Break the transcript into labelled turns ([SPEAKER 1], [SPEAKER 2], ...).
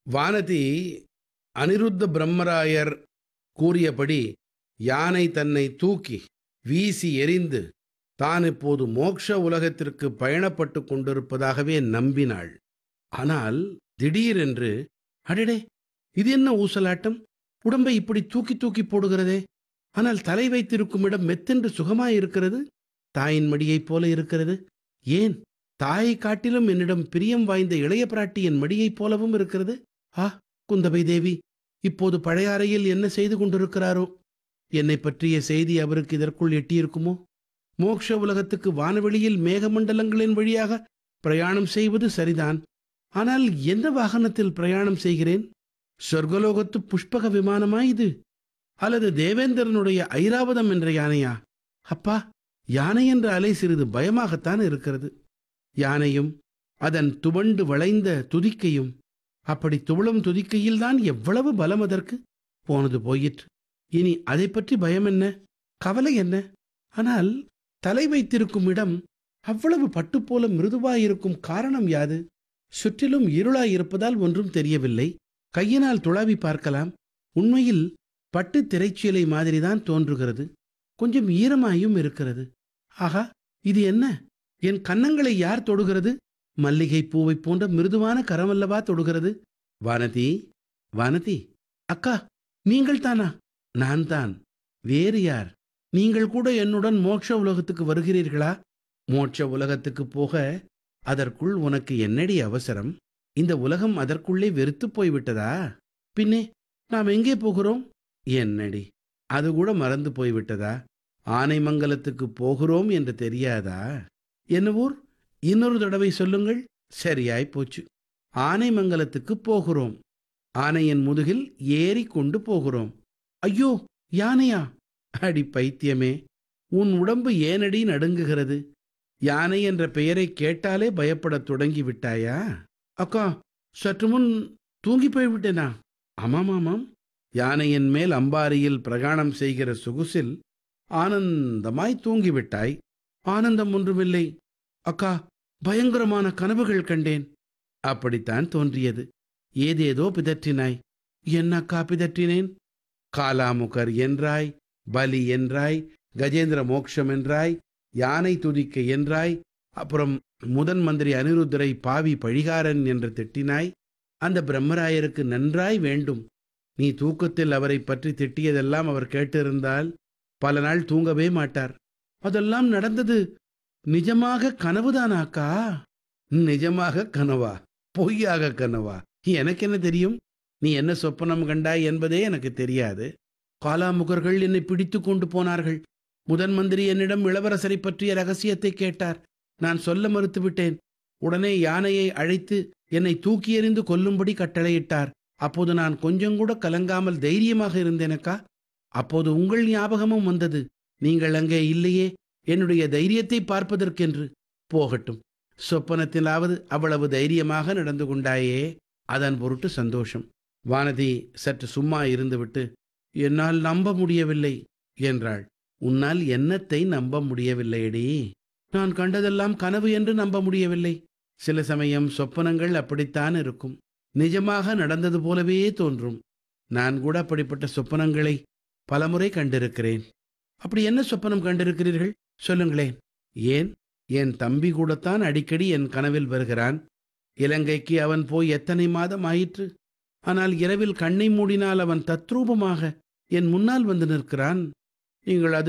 [SPEAKER 1] வானதி அனிருத்த பிரம்மராயர் கூறியபடி யானை தன்னை தூக்கி வீசி எறிந்து தான் இப்போது மோட்ச உலகத்திற்கு பயணப்பட்டு கொண்டிருப்பதாகவே நம்பினாள் ஆனால் திடீரென்று அடடே இது என்ன ஊசலாட்டம் உடம்பை இப்படி தூக்கி தூக்கி போடுகிறதே ஆனால் தலை வைத்திருக்கும் இடம் மெத்தென்று சுகமாயிருக்கிறது தாயின் மடியைப் போல இருக்கிறது ஏன் தாயை காட்டிலும் என்னிடம் பிரியம் வாய்ந்த இளைய பிராட்டி என் மடியைப் போலவும் இருக்கிறது ஆ குந்தவை தேவி இப்போது பழையாறையில் என்ன செய்து கொண்டிருக்கிறாரோ என்னை பற்றிய செய்தி அவருக்கு இதற்குள் எட்டியிருக்குமோ மோட்ச உலகத்துக்கு வானவெளியில் மேகமண்டலங்களின் வழியாக பிரயாணம் செய்வது சரிதான் ஆனால் எந்த வாகனத்தில் பிரயாணம் செய்கிறேன் சொர்க்கலோகத்து புஷ்பக விமானமா இது அல்லது தேவேந்திரனுடைய ஐராவதம் என்ற யானையா அப்பா யானை என்ற அலை சிறிது பயமாகத்தான் இருக்கிறது யானையும் அதன் துவண்டு வளைந்த துதிக்கையும் அப்படி துவளும் துதிக்கையில்தான் எவ்வளவு பலம் அதற்கு போனது போயிற்று இனி அதை பற்றி பயம் என்ன கவலை என்ன ஆனால் தலை வைத்திருக்கும் இடம் அவ்வளவு பட்டு போல மிருதுவாயிருக்கும் காரணம் யாது சுற்றிலும் இருளாயிருப்பதால் ஒன்றும் தெரியவில்லை கையினால் துளாவி பார்க்கலாம் உண்மையில் பட்டு திரைச்சீலை மாதிரிதான் தோன்றுகிறது கொஞ்சம் ஈரமாயும் இருக்கிறது ஆகா இது என்ன என் கன்னங்களை யார் தொடுகிறது மல்லிகை பூவை போன்ற மிருதுவான கரமல்லவா தொடுகிறது வானதி வானதி அக்கா நீங்கள் தானா நான் தான் வேறு யார் நீங்கள் கூட என்னுடன் மோட்ச உலகத்துக்கு வருகிறீர்களா மோட்ச உலகத்துக்கு போக அதற்குள் உனக்கு என்னடி அவசரம் இந்த உலகம் அதற்குள்ளே வெறுத்துப் போய்விட்டதா பின்னே நாம் எங்கே போகிறோம் என்னடி அது கூட மறந்து போய்விட்டதா ஆனைமங்கலத்துக்கு போகிறோம் என்று தெரியாதா என்ன ஊர் இன்னொரு தடவை சொல்லுங்கள் சரியாய் போச்சு ஆனைமங்கலத்துக்கு போகிறோம் ஆனையின் முதுகில் ஏறி கொண்டு போகிறோம் ஐயோ யானையா அடி பைத்தியமே உன் உடம்பு ஏனடி நடுங்குகிறது யானை என்ற பெயரை கேட்டாலே பயப்படத் தொடங்கி விட்டாயா அக்கா சற்று முன் தூங்கி போய்விட்டேனா ஆமாம் ஆமாம் யானையின் மேல் அம்பாரியில் பிரயாணம் செய்கிற சொகுசில் ஆனந்தமாய் தூங்கிவிட்டாய் ஆனந்தம் ஒன்றுமில்லை அக்கா பயங்கரமான கனவுகள் கண்டேன் அப்படித்தான் தோன்றியது ஏதேதோ பிதற்றினாய் என்ன அக்கா பிதற்றினேன் காலாமுகர் என்றாய் பலி என்றாய் கஜேந்திர மோக்ஷம் என்றாய் யானை துதிக்க என்றாய் அப்புறம் முதன் மந்திரி அனிருத்தரை பாவி பழிகாரன் என்று திட்டினாய் அந்த பிரம்மராயருக்கு நன்றாய் வேண்டும் நீ தூக்கத்தில் அவரை பற்றி திட்டியதெல்லாம் அவர் கேட்டிருந்தால் பல நாள் தூங்கவே மாட்டார் அதெல்லாம் நடந்தது நிஜமாக கனவுதானாக்கா நிஜமாக கனவா பொய்யாக கனவா எனக்கு என்ன தெரியும் நீ என்ன சொப்பனம் கண்டாய் என்பதே எனக்கு தெரியாது காலாமுகர்கள் என்னை பிடித்து கொண்டு போனார்கள் முதன் மந்திரி என்னிடம் இளவரசரை பற்றிய ரகசியத்தை கேட்டார் நான் சொல்ல மறுத்துவிட்டேன் உடனே யானையை அழைத்து என்னை தூக்கி எறிந்து கொல்லும்படி கட்டளையிட்டார் அப்போது நான் கொஞ்சம் கூட கலங்காமல் தைரியமாக இருந்தேனக்கா அப்போது உங்கள் ஞாபகமும் வந்தது நீங்கள் அங்கே இல்லையே என்னுடைய தைரியத்தை பார்ப்பதற்கென்று போகட்டும் சொப்பனத்திலாவது அவ்வளவு தைரியமாக நடந்து கொண்டாயே அதன் பொருட்டு சந்தோஷம் வானதி சற்று சும்மா இருந்துவிட்டு என்னால் நம்ப முடியவில்லை என்றாள் உன்னால் என்னத்தை நம்ப முடியவில்லையடி நான் கண்டதெல்லாம் கனவு என்று நம்ப முடியவில்லை சில சமயம் சொப்பனங்கள் அப்படித்தான் இருக்கும் நிஜமாக நடந்தது போலவே தோன்றும் நான் கூட அப்படிப்பட்ட சொப்பனங்களை பலமுறை கண்டிருக்கிறேன் அப்படி என்ன சொப்பனம் கண்டிருக்கிறீர்கள் சொல்லுங்களேன் ஏன் என் தம்பி கூடத்தான் அடிக்கடி என் கனவில் வருகிறான் இலங்கைக்கு அவன் போய் எத்தனை மாதம் ஆயிற்று ஆனால் இரவில் கண்ணை மூடினால் அவன் தத்ரூபமாக என் முன்னால் வந்து நிற்கிறான் நீங்கள் அது